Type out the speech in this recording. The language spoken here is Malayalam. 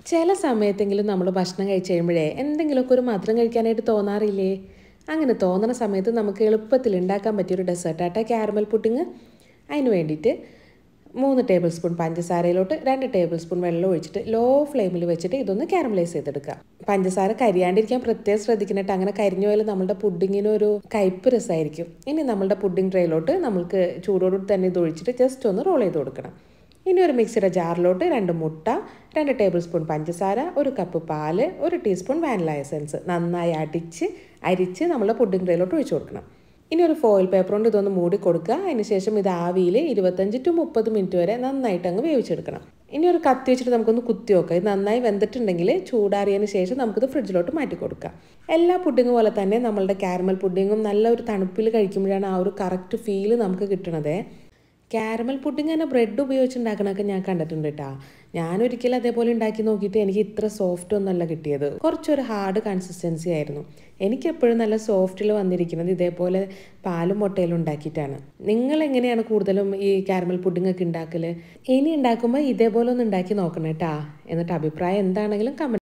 ചില സമയത്തെങ്കിലും നമ്മൾ ഭക്ഷണം കഴിച്ച് കഴിയുമ്പോഴേ എന്തെങ്കിലുമൊക്കെ ഒരു മധുരം കഴിക്കാനായിട്ട് തോന്നാറില്ലേ അങ്ങനെ തോന്നുന്ന സമയത്ത് നമുക്ക് എളുപ്പത്തിൽ ഉണ്ടാക്കാൻ പറ്റിയൊരു ഡെസേർട്ടാട്ട ക്യാരമൽ പുഡിങ് അതിന് വേണ്ടിയിട്ട് മൂന്ന് ടേബിൾ സ്പൂൺ പഞ്ചസാരയിലോട്ട് രണ്ട് ടേബിൾ സ്പൂൺ വെള്ളം ഒഴിച്ചിട്ട് ലോ ഫ്ലെയിമിൽ വെച്ചിട്ട് ഇതൊന്ന് കാരമലൈസ് ചെയ്തെടുക്കുക പഞ്ചസാര കരിയാണ്ടിരിക്കാൻ പ്രത്യേകം ശ്രദ്ധിക്കുന്നിട്ട് അങ്ങനെ കരിഞ്ഞു പോയാൽ നമ്മുടെ പുഡിങ്ങിന് ഒരു കയ്പ്പ് രസമായിരിക്കും ഇനി നമ്മുടെ പുഡിംഗ് ട്രേയിലോട്ട് നമുക്ക് ചൂടോടുകൂടി തന്നെ ഇത് ഒഴിച്ചിട്ട് ജസ്റ്റ് ഒന്ന് റോൾ ചെയ്ത് കൊടുക്കണം ഇനി ഒരു മിക്സിയുടെ ജാറിലോട്ട് രണ്ട് മുട്ട രണ്ട് ടേബിൾ സ്പൂൺ പഞ്ചസാര ഒരു കപ്പ് പാല് ഒരു ടീസ്പൂൺ വാനില എസൻസ് നന്നായി അടിച്ച് അരിച്ച് നമ്മുടെ പുഡിംഗ് ട്രേയിലോട്ട് ഒഴിച്ചു കൊടുക്കണം ഇനി ഒരു ഫോയിൽ പേപ്പർ കൊണ്ട് ഇതൊന്ന് മൂടി കൊടുക്കുക അതിനുശേഷം ഇത് ആവിയിൽ ഇരുപത്തഞ്ച് ടു മുപ്പത് മിനിറ്റ് വരെ നന്നായിട്ട് അങ്ങ് വേവിച്ചെടുക്കണം ഇനി ഒരു കത്തി വെച്ചിട്ട് നമുക്കൊന്ന് കുത്തി നോക്കാം ഇത് നന്നായി വെന്തിട്ടുണ്ടെങ്കിൽ ചൂടാറിയതിന് ശേഷം നമുക്കിത് ഫ്രിഡ്ജിലോട്ട് മാറ്റി കൊടുക്കാം എല്ലാ പുഡിങ്ങും പോലെ തന്നെ നമ്മളുടെ കാരമൽ പുഡിങ്ങും നല്ല ഒരു തണുപ്പിൽ കഴിക്കുമ്പോഴാണ് ആ ഒരു കറക്റ്റ് ഫീല് നമുക്ക് കിട്ടണത് കാരമൽ പുഡിങ് തന്നെ ബ്രെഡ് ഉപയോഗിച്ച് ഉണ്ടാക്കണമൊക്കെ ഞാൻ കണ്ടിട്ടുണ്ട് കേട്ടോ ഞാനൊരിക്കലും അതേപോലെ ഉണ്ടാക്കി നോക്കിയിട്ട് എനിക്ക് ഇത്ര സോഫ്റ്റ് ഒന്നല്ല കിട്ടിയത് കുറച്ചൊരു ഹാർഡ് കൺസിസ്റ്റൻസി ആയിരുന്നു എനിക്കെപ്പോഴും നല്ല സോഫ്റ്റിൽ വന്നിരിക്കുന്നത് ഇതേപോലെ പാലും മുട്ടയിലും ഉണ്ടാക്കിയിട്ടാണ് നിങ്ങൾ എങ്ങനെയാണ് കൂടുതലും ഈ കാരമൽ പുഡിംഗ് ഒക്കെ ഉണ്ടാക്കൽ ഇനി ഉണ്ടാക്കുമ്പോൾ ഇതേപോലെ ഒന്ന് ഉണ്ടാക്കി നോക്കണം കേട്ടാ എന്നിട്ട് അഭിപ്രായം എന്താണെങ്കിലും കമൻറ്റ്